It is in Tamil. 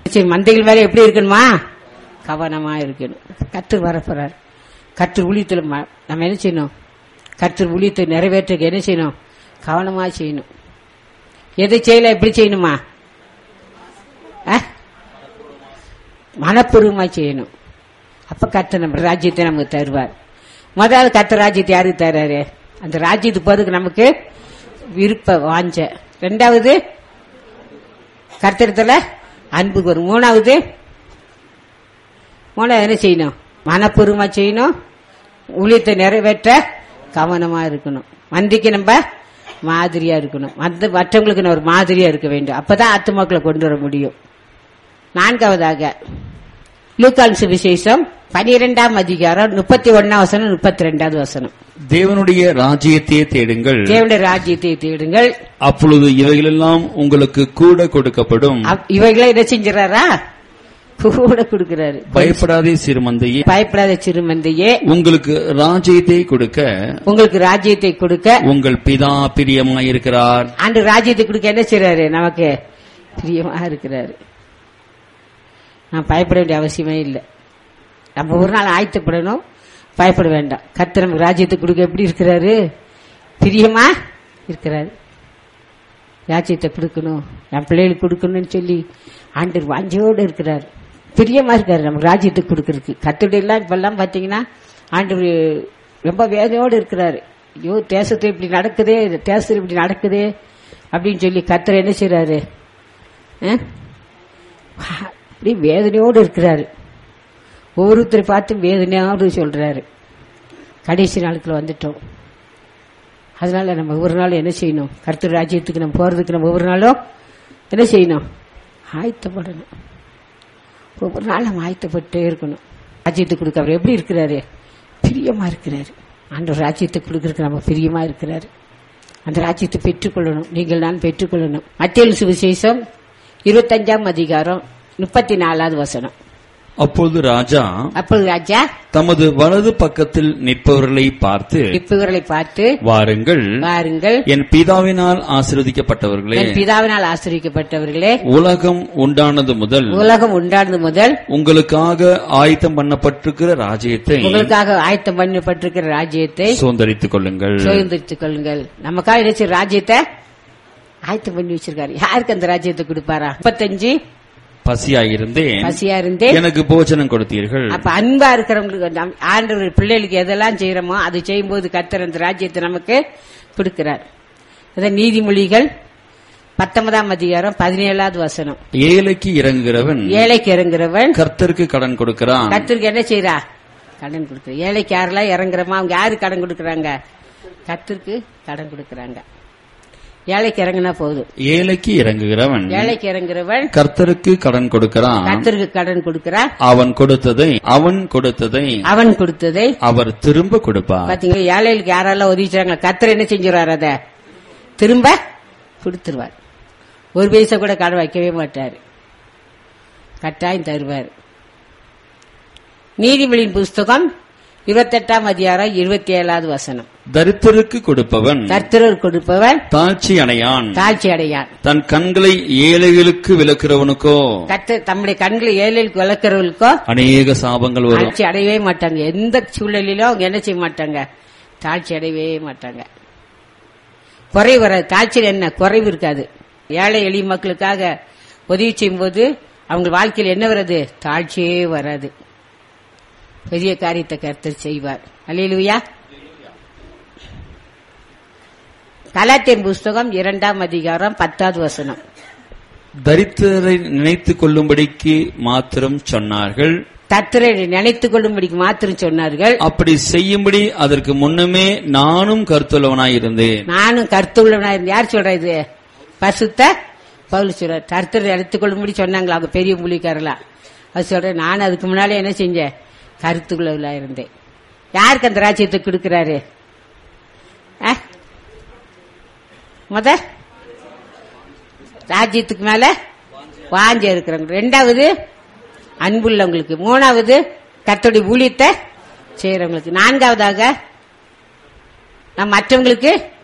சரி மந்தைகள் வேற எப்படி இருக்கணுமா கவனமா இருக்கணும் கற்று வரப்போறார் கற்று ஊழியத்தில் ம- நம்ம என்ன செய்யணும் கற்று ஊழியத்தை நிறைவேற்ற என்ன செய்யணும் கவனமா செய்யணும் எதை செய்யல எப்படி செய்யணுமா ஆ? மனப்பூர்வமா செய்யணும் அப்ப கத்த நம்ம ராஜ்யத்தை நமக்கு தருவார் முதல்ல கத்த ராஜ்யத்தை யாருக்கு தர்றாரு அந்த ராஜ்யத்துக்கு போறதுக்கு நமக்கு விருப்ப வாஞ்ச ரெண்டாவது கர்த்தரத்துல அன்புக்கு வரும் மூணாவது மூணாவது என்ன செய்யணும் மனப்பூர்வமா செய்யணும் ஊழியத்தை நிறைவேற்ற கவனமா இருக்கணும் மந்திக்கு நம்ம மாதிரியா இருக்கணும் மத்த மற்றவங்களுக்கு நம்ம ஒரு மாதிரியா இருக்க வேண்டும் அப்பதான் ஆத்துமாக்களை கொண்டு வர முடியும் நான்காவதாக லூக்கான் சுவிசேஷம் பனிரெண்டாம் அதிகாரம் முப்பத்தி ஒன்னாம் வசனம் முப்பத்தி ரெண்டாவது வசனம் தேவனுடைய ராஜ்யத்தையே தேடுங்கள் தேவனுடைய ராஜ்யத்தை தேடுங்கள் அப்பொழுது இவைகளெல்லாம் உங்களுக்கு கூட கொடுக்கப்படும் அப்- இவைகளை என்ன செஞ்சாரா கூட கொடுக்கிறாரு பயப்படாதே சிறுமந்தையே பயப்படாத சிறுமந்தையே உங்களுக்கு ராஜ்யத்தை கொடுக்க உங்களுக்கு ராஜ்யத்தை கொடுக்க உங்கள் பிதா பிரியமாயிருக்கிறார் ஆண்டு ராஜ்யத்தை கொடுக்க என்ன செய்றாரு நமக்கு பிரியமா இருக்கிறாரு நான் பயப்பட வேண்டிய அவசியமே இல்லை நம்ம ஒரு நாள் ஆயத்தப்படணும் பயப்பட வேண்டாம் கர்த்தர் நமக்கு ராஜ்யத்தை கொடுக்க எப்படி இருக்கிறாரு பிரியமா இருக்கிறாரு ராஜ்யத்தை கொடுக்கணும் என் பிள்ளைகளுக்கு கொடுக்கணும்னு சொல்லி ஆண்டர் வாஞ்சையோடு இருக்கிறார் பிரியமா இருக்காரு நமக்கு ராஜ்யத்தை கொடுக்கறதுக்கு கத்துடைய எல்லாம் இப்பெல்லாம் பாத்தீங்கன்னா ஆண்டவர் ரொம்ப வேதனையோடு இருக்கிறாரு ஐயோ தேசத்தை இப்படி நடக்குதே தேசத்தில் இப்படி நடக்குதே அப்படின்னு சொல்லி கத்தர் என்ன செய்றாரு அஹ்? அப்படி வேதனையோடு இருக்கிறாரு ஒவ்வொருத்தரை பார்த்து வேதனையோடு சொல்றாரு கடைசி நாளுக்குள்ள வந்துட்டோம் அதனால நம்ம ஒவ்வொரு நாளும் என்ன செய்யணும் கர்த்தர் ராஜ்யத்துக்கு நம்ம போறதுக்கு நம்ம ஒவ்வொரு நாளும் என்ன செய்யணும் ஆயத்தப்படணும் ஒவ்வொரு நாளும் நம்ம ஆயத்தப்பட்டே இருக்கணும் ராஜ்யத்துக்கு கொடுக்க அவர் எப்படி இருக்கிறாரு பிரியமா இருக்கிறாரு ஆண்டவர் ராஜ்யத்தை கொடுக்கறதுக்கு நம்ம பிரியமா இருக்கிறாரு அந்த ராஜ்யத்தை பெற்றுக்கொள்ளணும் நீங்கள் நான் பெற்றுக்கொள்ளணும் மத்திய சுவிசேஷம் இருபத்தஞ்சாம் அதிகாரம் முப்பத்தி நாலாவது வசனம் அப்பொழுது ராஜா அப்பொழுது ராஜா தமது வலது பக்கத்தில் நிற்பவர்களை பார்த்து இப்பவர்களை பார்த்து வாருங்கள் வாருங்கள் என் பிதாவினால் ஆசீர்வதிக்கப்பட்டவர்களே என் பிதாவினால் ஆசிரியப்பட்டவர்களே உலகம் உண்டானது முதல் உலகம் உண்டானது முதல் உங்களுக்காக ஆயத்தம் பண்ணப்பட்டிருக்கிற ராஜ்யத்தை உங்களுக்காக ஆயத்தம் பண்ணப்பட்டிருக்கிற ராஜ்யத்தை சுதந்திரித்துக் கொள்ளுங்கள் சுதந்திரித்துக் கொள்ளுங்கள் நமக்காக நினைச்ச ராஜ்யத்தை ஆயத்தம் பண்ணி வச்சிருக்காரு யாருக்கு அந்த ராஜ்யத்தை கொடுப்பாரா முப்பத்தஞ்சு பசியாயிருந்தேன் பசியா இருந்தே எனக்கு போஜனம் கொடுத்தீர்கள் அப்ப அன்பா இருக்கிறவங்களுக்கு நம்- ஆண்டவர் பிள்ளைகளுக்கு எதெல்லாம் செய்யறோமோ அதை செய்யும்போது கர்த்தர் அந்த ராஜ்யத்தை நமக்கு கொடுக்கிறார் அதான் நீதிமொழிகள் பத்தொன்பதாம் அதிகாரம் பதினேழாவது வசனம் ஏழைக்கு இறங்குகிறவன் ஏழைக்கு இறங்குறவன் கர்த்தருக்கு கடன் கொடுக்கிறான் கர்த்தருக்கு என்ன செய்யறா கடன் கொடுக்குற ஏழைக்கு யாரெல்லாம் இறங்குறோமா அவங்க யாரு கடன் கொடுக்கறாங்க கர்த்தருக்கு கடன் கொடுக்கறாங்க ஏழைக்கு இறங்குனா போதும் ஏழைக்கு இறங்குகிறவன் ஏழைக்கு இறங்குறவன் கர்த்தருக்கு கடன் கொடுக்கிறான் கர்த்தருக்கு கடன் கொடுக்கறா அவன் கொடுத்ததை அவன் கொடுத்ததை அவன் கொடுத்ததை அவர் திரும்ப கொடுப்பார் பாத்தீங்களா ஏழைகளுக்கு யாரெல்லாம் உதவிச்சாங்க கர்த்தர் என்ன செஞ்சிருவார் அத திரும்ப கொடுத்துருவார் ஒரு பைசா கூட கடன் வைக்கவே மாட்டாரு கட்டாயம் தருவார் நீதிமொழியின் புஸ்தகம் இருபத்தெட்டாம் அதிகாரம் இருபத்தி ஏழாவது வசனம் தரித்திற்கு கொடுப்பவன் கர்த்தரர் கொடுப்பவர் தாழ்ச்சி அடையான் தாழ்ச்சி அடையான் தன் கண்களை ஏழைகளுக்கு விளக்குறவனுக்கோ கர்த்தர் தம்முடைய கண்களை ஏழைகளுக்கு வளர்க்கிறவர்களுக்கோ அநேக சாபங்கள் வரும் தாழ்ச்சி அடையவே மாட்டாங்க எந்த சூழ்நிலையிலும் அவங்க என்ன செய்ய மாட்டாங்க தாழ்ச்சி அடையவே மாட்டாங்க குறைவு வராது தாழ்ச்சியில் என்ன குறைவு இருக்காது ஏழை எளிய மக்களுக்காக உதவி செய்யும்போது அவங்க வாழ்க்கையில் என்ன வராது தாழ்ச்சியே வராது பெரிய காரியத்தை கர்த்தர் செய்வார் அல்லேலூயா கலாத்தியன் புஸ்தகம் இரண்டாம் அதிகாரம் பத்தாவது வசனம் தரித்திரரை நினைத்துக் கொள்ளும்படிக்கு மாத்திரம் சொன்னார்கள் தத்திரை நினைத்துக் கொள்ளும்படிக்கு மாத்திரம் சொன்னார்கள் அப்படி செய்யும்படி அதற்கு முன்னமே நானும் கருத்துள்ளவனாயிருந்தேன் நானும் கருத்துள்ளவனா இருந்து யார் சொல்ற இது பசுத்த பவுல் சொல்ற கருத்தர் எடுத்துக்கொள்ளும்படி சொன்னாங்களா அவங்க பெரிய மொழிக்காரலாம் அது சொல்றேன் நான் அதுக்கு முன்னாலே என்ன செஞ்சேன் கருத்துள்ளவளா இருந்தேன் யாருக்கு அந்த ராஜ்யத்தை கொடுக்கிறாரு ஆ? முத ராஜ்யத்துக்கு மேல வாஞ்ச இருக்கிறவங்க ரெண்டாவது அன்புள்ளவங்களுக்கு மூணாவது கர்த்தருடைய ஊழியத்தை செய்யறவங்களுக்கு நான்காவதாக நாம் மற்றவங்களுக்கு